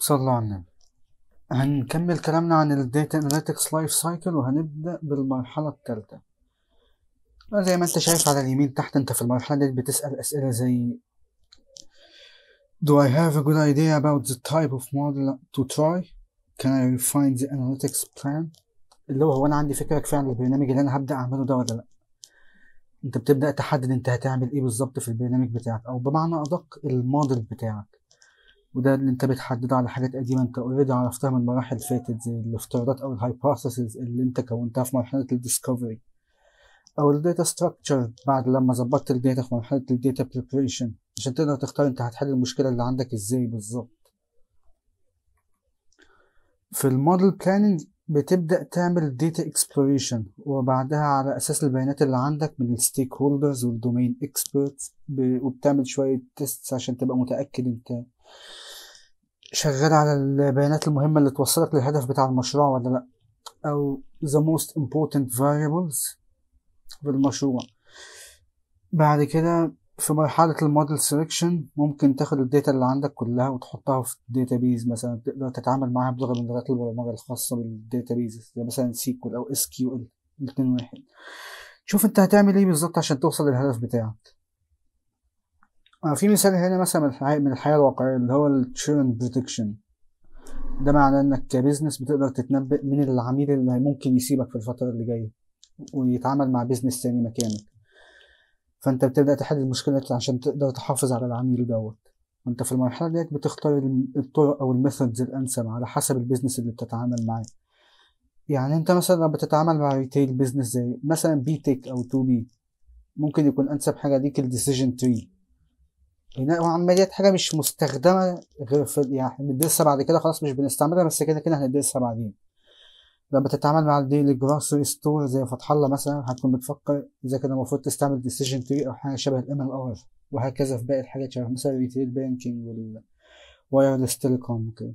صلوا على النبي هنكمل كلامنا عن الداتا اناليتكس لايف سايكل وهنبدأ بالمرحلة الثالثة زي ما انت شايف على اليمين تحت انت في المرحلة دي بتسأل أسئلة زي Do I have a good idea about the type of model to try? Can I refine the analytics plan? اللي هو هو أنا عندي فكرة كفاية عن البرنامج اللي أنا هبدأ أعمله ده ولا لأ؟ أنت بتبدأ تحدد أنت هتعمل إيه بالظبط في البرنامج بتاعك أو بمعنى أدق الموديل بتاعك وده اللي انت بتحدده على حاجات قديمة انت اوريدي عرفتها من مراحل فاتت زي الافتراضات او الهايبوثيسز اللي انت كونتها في مرحلة الديسكفري او الداتا ستراكشر بعد لما ظبطت الداتا في مرحلة الداتا بريبريشن عشان تقدر تختار انت هتحل المشكلة اللي عندك ازاي بالظبط في الموديل بلاننج بتبدأ تعمل داتا اكسبلوريشن وبعدها على أساس البيانات اللي عندك من الستيك هولدرز والدومين اكسبرتس وبتعمل شوية تيست عشان تبقى متأكد انت شغال على البيانات المهمة اللي توصلك للهدف بتاع المشروع ولا لأ أو the most important variables في المشروع بعد كده في مرحلة الموديل سيلكشن ممكن تاخد الداتا اللي عندك كلها وتحطها في داتابيز مثلا تقدر تتعامل معاها بلغة من لغات البرمجة الخاصة بالداتابيز زي مثلا سيكول أو اس كيو ال الاتنين واحد شوف انت هتعمل ايه بالظبط عشان توصل للهدف بتاعك آه، في مثال هنا مثلا من الحياة, من الحياة الواقعية اللي هو التشيرن بريدكشن ده معناه انك كبزنس بتقدر تتنبأ من العميل اللي ممكن يسيبك في الفترة اللي جاية ويتعامل مع بيزنس تاني مكانك فانت بتبدأ تحل المشكلة عشان تقدر تحافظ على العميل دوت وانت في المرحلة ديت بتختار الطرق او الميثودز الانسب على حسب البيزنس اللي بتتعامل معاه يعني انت مثلا لما بتتعامل مع ريتيل بيزنس زي مثلا بي تيك او تو بي ممكن يكون انسب حاجة ليك الديسيجن تري نوعا ما ديت حاجة مش مستخدمة غير في يعني بندرسها بعد كده خلاص مش بنستعملها بس كده كده هندرسها بعدين لما تتعامل مع الديلي جروسري ستور زي فتح الله مثلا هتكون بتفكر إذا كان المفروض تستعمل ديسيجن تري أو حاجة شبه الام ال ار وهكذا في باقي الحاجات شبه مثلا الريتيل بانكينج والوايرلس تيليكوم وكده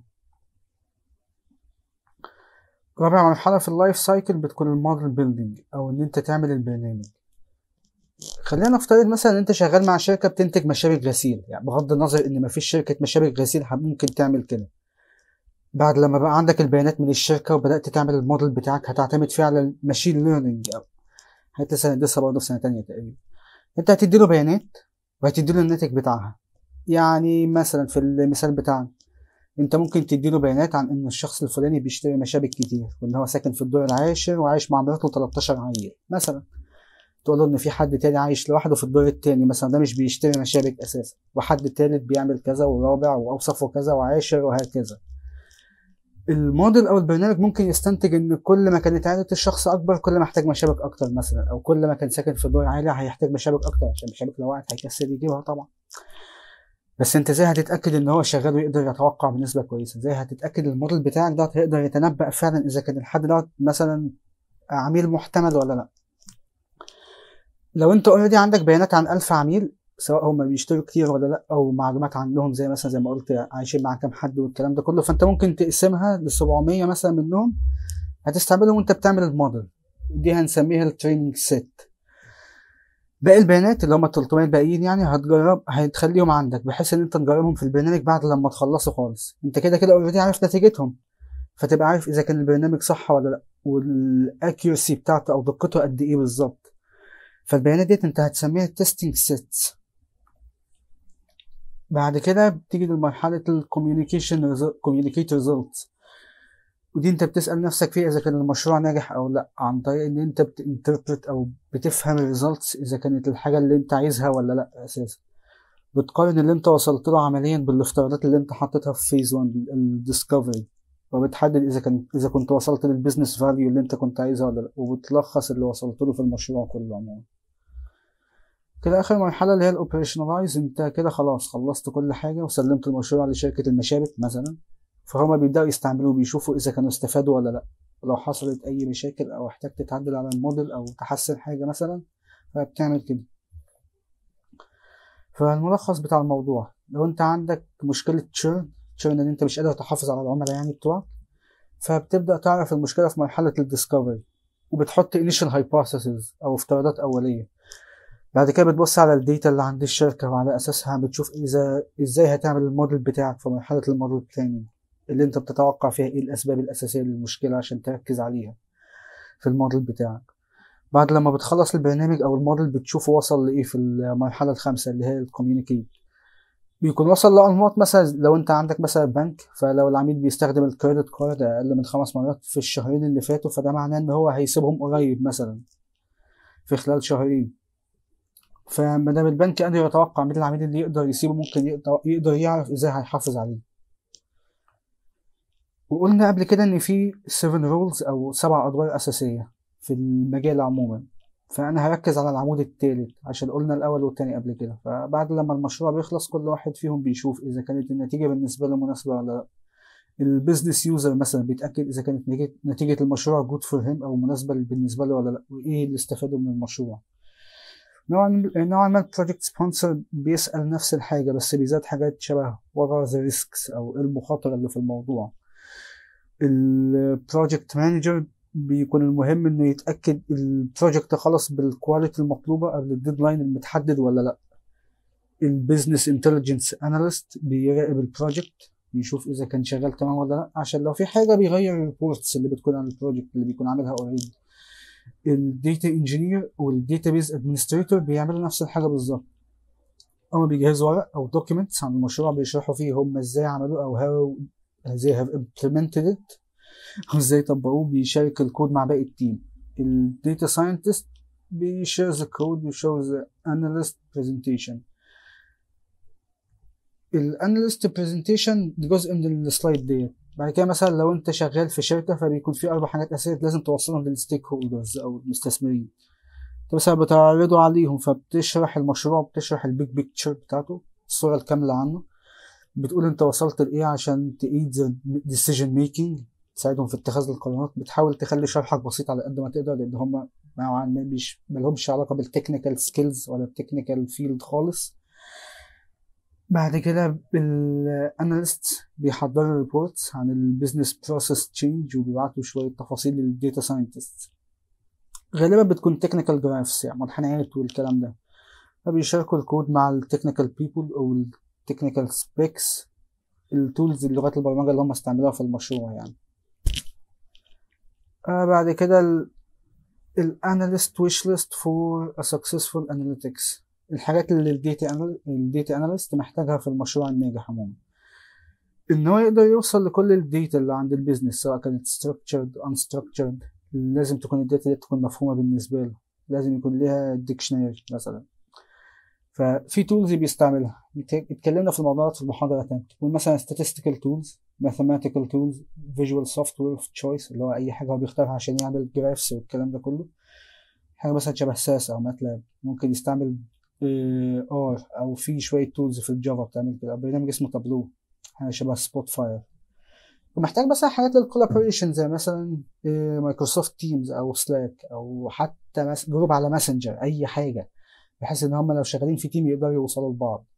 رابع مرحلة في اللايف سايكل بتكون الموديل بيلدينج أو إن أنت تعمل البرنامج خلينا نفترض مثلا ان انت شغال مع شركه بتنتج مشابك غسيل يعني بغض النظر ان مفيش شركه مشابك غسيل ممكن تعمل كده بعد لما بقى عندك البيانات من الشركه وبدات تعمل الموديل بتاعك هتعتمد فيه على الماشين ليرنينج او حتى سندسها برضه في سنه تانية تقريبا انت هتدي له بيانات وهتدي له الناتج بتاعها يعني مثلا في المثال بتاعنا انت ممكن تدي له بيانات عن ان الشخص الفلاني بيشتري مشابك كتير وان هو ساكن في الدور العاشر وعايش مع مراته 13 عيل مثلا تقول له ان في حد تاني عايش لوحده في الدور التاني مثلا ده مش بيشتري مشابك اساسا وحد تالت بيعمل كذا ورابع واوصفه كذا وعاشر وهكذا الموديل او البرنامج ممكن يستنتج ان كل ما كانت عائله الشخص اكبر كل ما احتاج مشابك اكتر مثلا او كل ما كان ساكن في دور عالي هيحتاج مشابك اكتر عشان مشابك لو وقعت هيكسر يجيبها طبعا بس انت ازاي هتتاكد ان هو شغال ويقدر يتوقع بنسبه كويسه ازاي هتتاكد الموديل بتاعك ده هيقدر يتنبأ فعلا اذا كان الحد دوت مثلا عميل محتمل ولا لا لو انت اوريدي عندك بيانات عن ألف عميل سواء هم بيشتروا كتير ولا لا او معلومات عنهم زي مثلا زي ما قلت عايشين مع كام حد والكلام ده كله فانت ممكن تقسمها ل 700 مثلا منهم هتستعملهم وانت بتعمل الموديل دي هنسميها التريننج سيت باقي البيانات اللي هم ال 300 الباقيين يعني هتجرب هتخليهم عندك بحيث ان انت تجربهم في البرنامج بعد لما تخلصوا خالص انت كده كده اوريدي عارف نتيجتهم فتبقى عارف اذا كان البرنامج صح ولا لا والاكيورسي بتاعته او دقته قد ايه بالظبط فالبيانات ديت انت هتسميها تيستنج سيتس بعد كده بتيجي لمرحلة الكوميونيكيشن كوميونيكيت ريزلتس ودي انت بتسأل نفسك فيها اذا كان المشروع ناجح او لا عن طريق ان انت بتنتربرت او بتفهم الريزلتس اذا كانت الحاجة اللي انت عايزها ولا لا اساسا بتقارن اللي انت وصلت له عمليا بالافتراضات اللي انت حطيتها في فيز 1 الديسكفري وبتحدد اذا كان اذا كنت وصلت للبيزنس فاليو اللي انت كنت عايزها ولا لا وبتلخص اللي وصلت له في المشروع كله عموما كده اخر مرحله اللي هي الاوبريشنالايز انت كده خلاص خلصت كل حاجه وسلمت المشروع لشركه المشابك مثلا فهم بيبداوا يستعملوه بيشوفوا اذا كانوا استفادوا ولا لا ولو حصلت اي مشاكل او احتجت تعدل على الموديل او تحسن حاجه مثلا فبتعمل كده فالملخص بتاع الموضوع لو انت عندك مشكله تشيرن تشيرن ان انت مش قادر تحافظ على العملاء يعني بتوعك فبتبدا تعرف المشكله في مرحله الديسكفري وبتحط initial hypothesis او افتراضات اوليه بعد كده بتبص على الداتا اللي عند الشركة وعلى أساسها بتشوف إذا إزاي هتعمل الموديل بتاعك في مرحلة الموديل بلاننج اللي انت بتتوقع فيها ايه الاسباب الاساسيه للمشكله عشان تركز عليها في الموديل بتاعك بعد لما بتخلص البرنامج او الموديل بتشوفه وصل لايه في المرحله الخامسه اللي هي الكوميونيكيت بيكون وصل لأنماط مثلا لو انت عندك مثلا بنك فلو العميل بيستخدم الكريدت كارد اقل من خمس مرات في الشهرين اللي فاتوا فده معناه ان هو هيسيبهم قريب مثلا في خلال شهرين فما دام البنك قادر يتوقع مين العميل اللي يقدر يسيبه ممكن يقدر, يقدر يعرف ازاي هيحافظ عليه وقلنا قبل كده ان في 7 رولز او سبع ادوار اساسيه في المجال عموما فانا هركز على العمود الثالث عشان قلنا الاول والتاني قبل كده فبعد لما المشروع بيخلص كل واحد فيهم بيشوف اذا كانت النتيجه بالنسبه له مناسبه ولا لا البيزنس يوزر مثلا بيتاكد اذا كانت نتيجه المشروع جود فور هيم او مناسبه بالنسبه له ولا لا وايه اللي استفاده من المشروع نوعا نوعا ما البروجكت سبونسر بيسال نفس الحاجه بس بيزاد حاجات شبه ورا ذا ريسكس او المخاطره اللي في الموضوع البروجكت مانجر بيكون المهم انه يتاكد البروجكت خلص بالكواليتي المطلوبه قبل الديدلاين المتحدد ولا لا البيزنس انتليجنس اناليست بيراقب البروجكت يشوف اذا كان شغال تمام ولا لا عشان لو في حاجه بيغير الريبورتس اللي بتكون عن البروجكت اللي بيكون عاملها اوريدي الداتا انجينير والداتا بيز ادمنستريتور بيعملوا نفس الحاجه بالظبط هما بيجهزوا ورق او دوكيومنتس عن المشروع بيشرحوا فيه هم ازاي عملوه او هاو ازاي هاف implemented it او ازاي طبقوه بيشارك الكود مع باقي التيم الداتا ساينتست بيشير ذا كود ويشو ذا اناليست برزنتيشن الاناليست برزنتيشن جزء من السلايد ديت بعد كده مثلا لو انت شغال في شركه فبيكون في اربع حاجات اساسيه لازم توصلهم للستيك هولدرز او المستثمرين انت مثلا بتعرضه عليهم فبتشرح المشروع بتشرح البيج بيكتشر بتاعته الصوره الكامله عنه بتقول انت وصلت لايه عشان تقيد ذا ديسيجن ميكنج تساعدهم في اتخاذ القرارات بتحاول تخلي شرحك بسيط على قد ما تقدر لان هم نوعا ما مش ملهمش علاقه بالتكنيكال سكيلز ولا التكنيكال فيلد خالص بعد كده الاناليست بيحضروا ريبورتس عن البيزنس بروسيس تشينج وبيبعتوا شويه تفاصيل للديتا ساينتست غالبا بتكون تكنيكال جرافس يعني منحنيات والكلام ده فبيشاركوا الكود مع التكنيكال بيبول او التكنيكال سبيكس التولز لغات البرمجه اللي هم استعملوها في المشروع يعني آه بعد كده الاناليست ويش ليست فور ا سكسسفول اناليتكس الحاجات اللي الديتا الديتا اناليست محتاجها في المشروع الناجح عموما ان هو يقدر يوصل لكل الديتا اللي عند البيزنس سواء كانت structured unstructured لازم تكون الداتا دي تكون مفهومه بالنسبه له لازم يكون ليها ديكشنري مثلا ففي تولز بيستعملها اتكلمنا في الموضوع في المحاضره تانية تكون مثلا statistical tools mathematical tools visual software of choice اللي هو اي حاجه هو بيختارها عشان يعمل جرافس والكلام ده كله حاجه مثلا شبه ساس او ماتلاب ممكن يستعمل ار او في شويه تولز في الجافا بتعمل كده برنامج اسمه تابلو حاجه شبه سبوت فاير ومحتاج مثلا حاجات للكولابوريشن زي مثلا مايكروسوفت تيمز او سلاك او حتى جروب على ماسنجر اي حاجه بحيث ان هم لو شغالين في تيم يقدروا يوصلوا لبعض